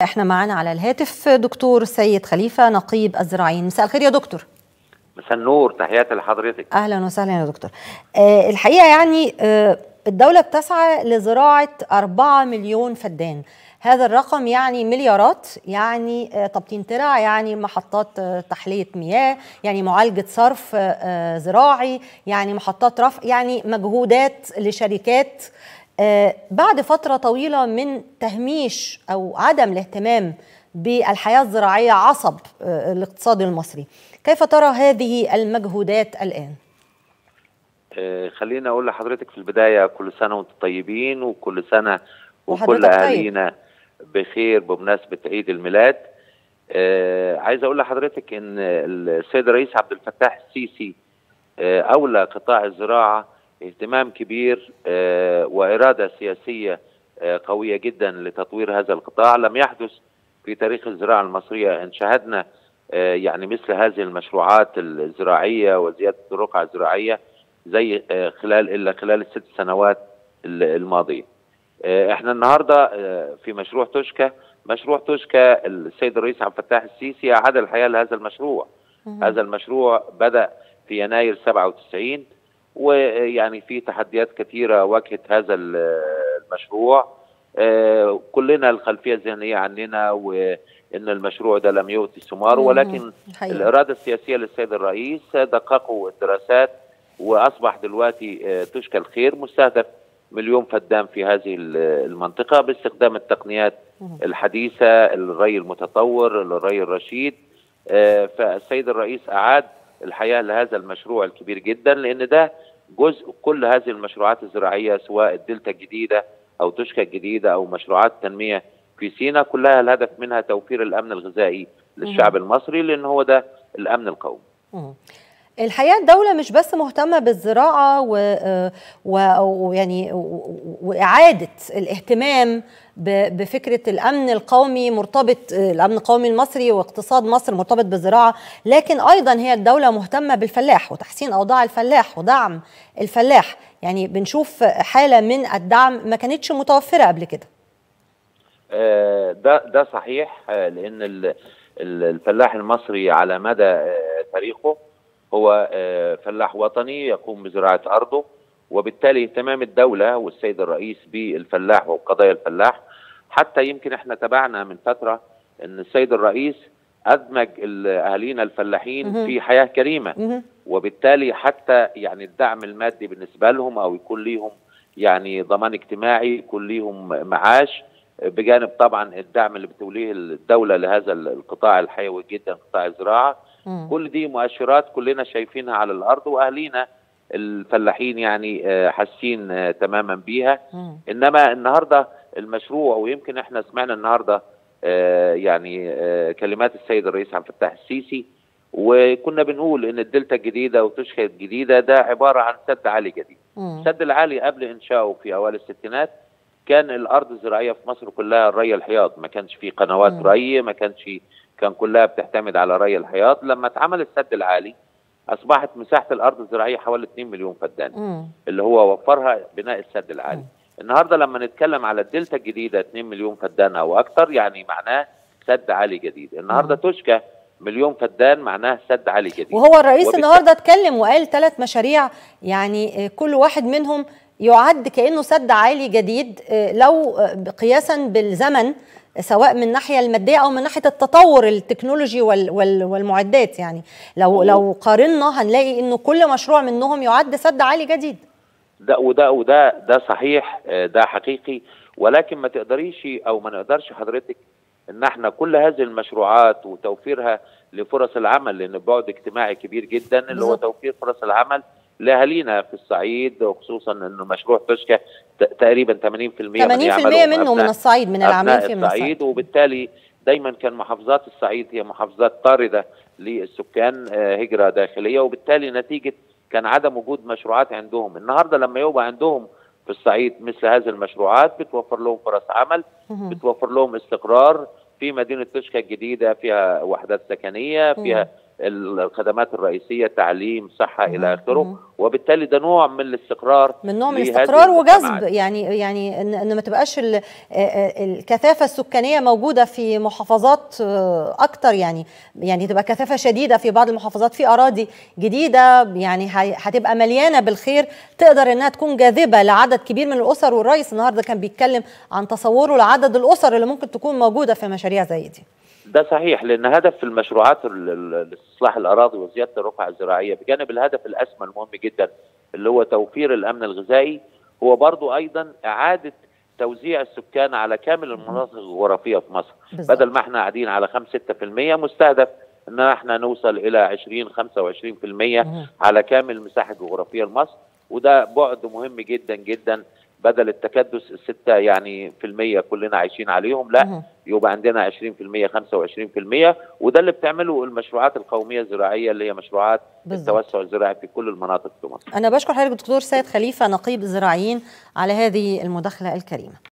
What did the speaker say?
احنا معانا على الهاتف دكتور سيد خليفه نقيب الزراعيين مساء الخير يا دكتور مساء النور تحياتي لحضرتك اهلا وسهلا يا دكتور آه الحقيقه يعني آه الدوله بتسعى لزراعه 4 مليون فدان هذا الرقم يعني مليارات يعني آه تبطين ترع يعني محطات آه تحليه مياه يعني معالجه صرف آه زراعي يعني محطات رفع يعني مجهودات لشركات آه بعد فترة طويلة من تهميش أو عدم الاهتمام بالحياة الزراعية عصب آه الاقتصاد المصري كيف ترى هذه المجهودات الآن؟ آه خلينا أقول لحضرتك في البداية كل سنة وانتم طيبين وكل سنة وكل أهالينا طيب. بخير بمناسبة عيد الميلاد آه عايز أقول لحضرتك إن السيد الرئيس عبد الفتاح السيسي آه أولى قطاع الزراعة اهتمام كبير آه واراده سياسيه آه قويه جدا لتطوير هذا القطاع لم يحدث في تاريخ الزراعه المصريه ان شاهدنا آه يعني مثل هذه المشروعات الزراعيه وزياده الرقعه الزراعيه زي خلال الا خلال الست سنوات الماضيه. احنا النهارده في مشروع توشكا مشروع توشكا السيد الرئيس عبد الفتاح السيسي اعاد الحياه لهذا المشروع. هذا المشروع بدا في يناير 97 ويعني في تحديات كثيره واجهت هذا المشروع آه كلنا الخلفيه الذهنيه عننا وان المشروع ده لم يؤتي ثمار ولكن حقيقة. الاراده السياسيه للسيد الرئيس دققوا الدراسات واصبح دلوقتي آه تشكى الخير مستهدف مليون فدان في هذه المنطقه باستخدام التقنيات الحديثه الري المتطور الري الرشيد آه فالسيد الرئيس اعاد الحياه لهذا المشروع الكبير جدا لان ده جزء كل هذه المشروعات الزراعيه سواء الدلتا الجديده او تشكى الجديده او مشروعات تنميه في سينا كلها الهدف منها توفير الامن الغذائي للشعب المصري لان هو ده الامن القومي. الحقيقه الدوله مش بس مهتمه بالزراعه ويعني واعاده الاهتمام بفكره الامن القومي مرتبط الامن القومي المصري واقتصاد مصر مرتبط بالزراعه لكن ايضا هي الدوله مهتمه بالفلاح وتحسين اوضاع الفلاح ودعم الفلاح يعني بنشوف حاله من الدعم ما كانتش متوفره قبل كده ده ده صحيح لان الفلاح المصري على مدى تاريخه هو فلاح وطني يقوم بزراعه ارضه وبالتالي اهتمام الدوله والسيد الرئيس بالفلاح وقضايا الفلاح حتى يمكن احنا تابعنا من فتره ان السيد الرئيس ادمج اهالينا الفلاحين في حياه كريمه وبالتالي حتى يعني الدعم المادي بالنسبه لهم او يكون ليهم يعني ضمان اجتماعي يكون ليهم معاش بجانب طبعا الدعم اللي بتوليه الدوله لهذا القطاع الحيوي جدا قطاع الزراعه كل دي مؤشرات كلنا شايفينها على الارض واهالينا الفلاحين يعني حاسين تماما بيها انما النهارده المشروع ويمكن احنا سمعنا النهارده يعني كلمات السيد الرئيس عبد الفتاح السيسي وكنا بنقول ان الدلتا الجديده وتشكى الجديده ده عباره عن سد عالي جديد السد العالي قبل انشائه في اوائل الستينات كان الارض الزراعيه في مصر كلها الري الحياض ما كانش في قنوات ري ما كانش كان كلها بتعتمد على ري الحياض لما اتعمل السد العالي اصبحت مساحه الارض الزراعيه حوالي 2 مليون فدان مم. اللي هو وفرها بناء السد العالي مم. النهارده لما نتكلم على الدلتا الجديده 2 مليون فدان او اكثر يعني معناه سد عالي جديد النهارده مم. تشكى مليون فدان معناه سد عالي جديد وهو الرئيس وبالت... النهارده اتكلم وقال ثلاث مشاريع يعني كل واحد منهم يعد كانه سد عالي جديد لو قياسا بالزمن سواء من الناحيه الماديه او من ناحيه التطور التكنولوجي وال وال والمعدات يعني لو لو قارنا هنلاقي انه كل مشروع منهم يعد سد عالي جديد ده وده وده ده صحيح ده حقيقي ولكن ما تقدريش او ما نقدرش حضرتك ان احنا كل هذه المشروعات وتوفيرها لفرص العمل لان بعد اجتماعي كبير جدا اللي هو توفير فرص العمل لاهالينا في الصعيد وخصوصا انه مشروع تشكى تقريبا 80% 80% منه من الصعيد من العاملين في الصعيد وبالتالي دايما كان محافظات الصعيد هي محافظات طارده للسكان هجره داخليه وبالتالي نتيجه كان عدم وجود مشروعات عندهم النهارده لما يبقى عندهم في الصعيد مثل هذه المشروعات بتوفر لهم فرص عمل بتوفر لهم استقرار في مدينه تشكى الجديده فيها وحدات سكنيه فيها الخدمات الرئيسيه تعليم صحه الى اخره وبالتالي ده نوع من الاستقرار من نوع من الاستقرار وجذب يعني يعني ان ما تبقاش الكثافه السكانيه موجوده في محافظات اكتر يعني يعني تبقى كثافه شديده في بعض المحافظات في اراضي جديده يعني هتبقى مليانه بالخير تقدر انها تكون جاذبه لعدد كبير من الاسر والرئيس النهارده كان بيتكلم عن تصوره لعدد الاسر اللي ممكن تكون موجوده في مشاريع زي دي ده صحيح لان هدف المشروعات استصلاح الاراضي وزياده الرقعه الزراعيه بجانب الهدف الاسمى المهم جدا اللي هو توفير الامن الغذائي هو برضو ايضا اعاده توزيع السكان على كامل المناطق الجغرافيه في مصر بالزبط. بدل ما احنا قاعدين على 5 6% مستهدف ان احنا نوصل الى 20 25% على كامل المساحه الجغرافيه لمصر وده بعد مهم جدا جدا بدل التكدس الستة يعني في المية كلنا عايشين عليهم لا يبقى عندنا 20% 25% وده اللي بتعمله المشروعات القومية الزراعية اللي هي مشروعات بالزبط. التوسع الزراعي في كل المناطق في مصر أنا بشكر حضرتك دكتور سيد خليفة نقيب الزراعيين على هذه المداخلة الكريمة